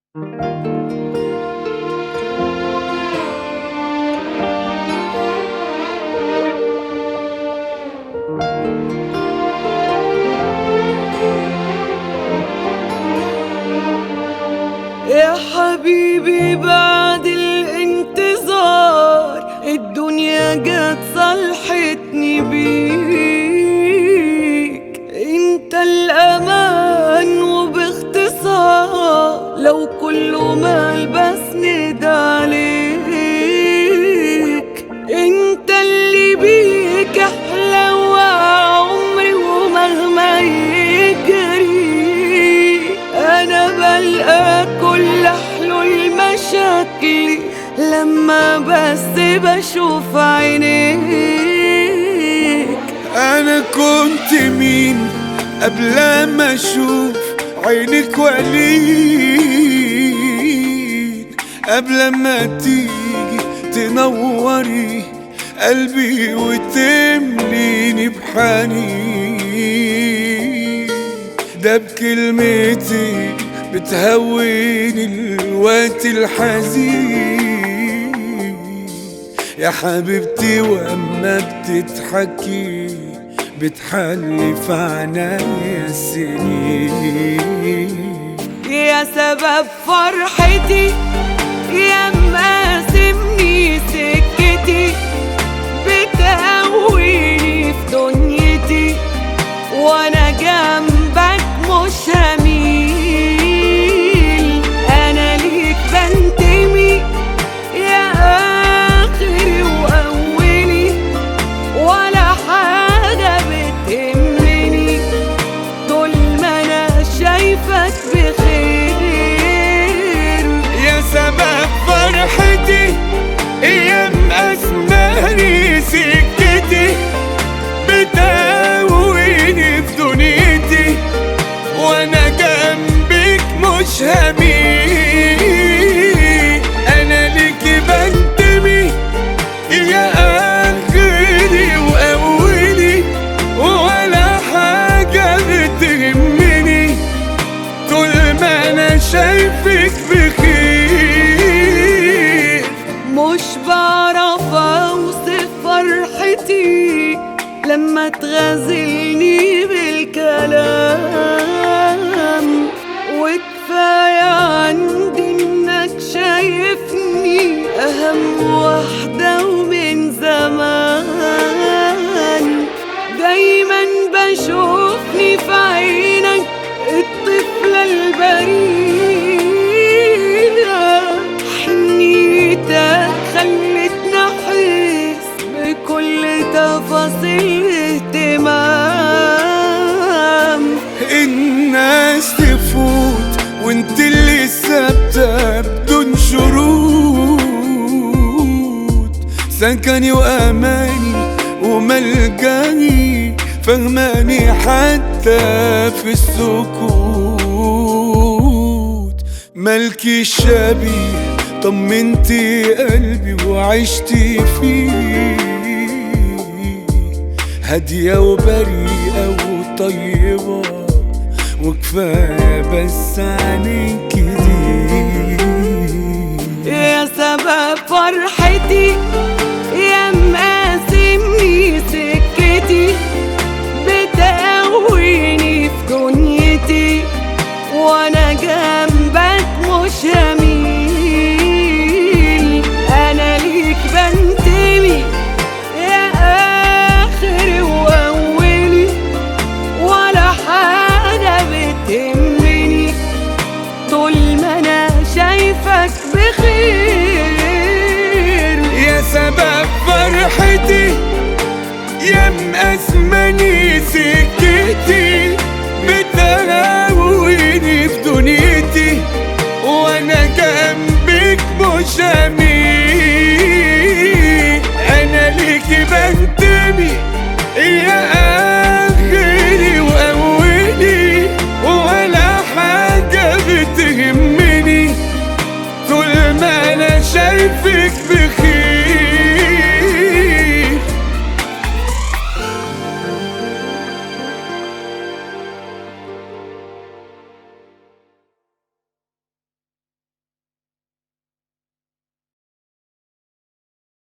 يا حبيبي بعد الانتظار الدنيا جت صلحتني بيك انت الامان وباختصار لو كله مال بسند عليك انت اللي بيك احلى عمري ومهما يجري انا بلقى كل حلول مشاكلي لما بس بشوف عينيك انا كنت مين قبل ما اشوف عينك وليد قبل ما تيجي تنوري قلبي وتمليني بحنين ده بكلمتي بتهوني الوقت الحزين يا حبيبتي واما بتضحكي بتحلي في عنايا السنين يا سبب فرحتي يا مقاسمني سكتي بتقويني في دنيتي وانا جنبك مش هميل انا ليك بنتمي يا اخري واولي ولا حاجه بتهمني طول ما انا شايفك بخير يا سبب فرحتي ايام اسماني سكتي بتقويني في دنيتي وانا جنبك مش هميل انا ليكي بنتمي يا اخري واولي ولا حاجه بتهمني طول ما انا شايفك بخير مش بعرف اوصف فرحتي لما تغازلني بالكلام وكفاية عندي انك شايفني اهم واحدة ومن زمان دايما بشوفني في عينك الطفلة البريئة حنيتك خلتنا احس بكل تفاصيل اهتمام الناس تفوت وانت اللي ثابتة بدون شروط سكني واماني وملجاني فهماني حتى في السكوت ملكي الشبيه طمنتي قلبي وعشتي فيه هادية وبريئة وطيبة وكفاية بس عليك دي يا سبب فرحتي يا مقاسمني سكتي بتقويني في دنيتي وانا جنبك مش هميل انا ليك بنتمي يا اخري واولي ولا حاجه بتهمني طول ما انا شايفك بخير يا سبب فرحتي يا مأزمني سكتي بتهوني في دنيتي وانا جنبك مش هميل انا ليكي بنتمي يا اخري واولي ولا حاجه بتهمني طول ما انا شايفك بخير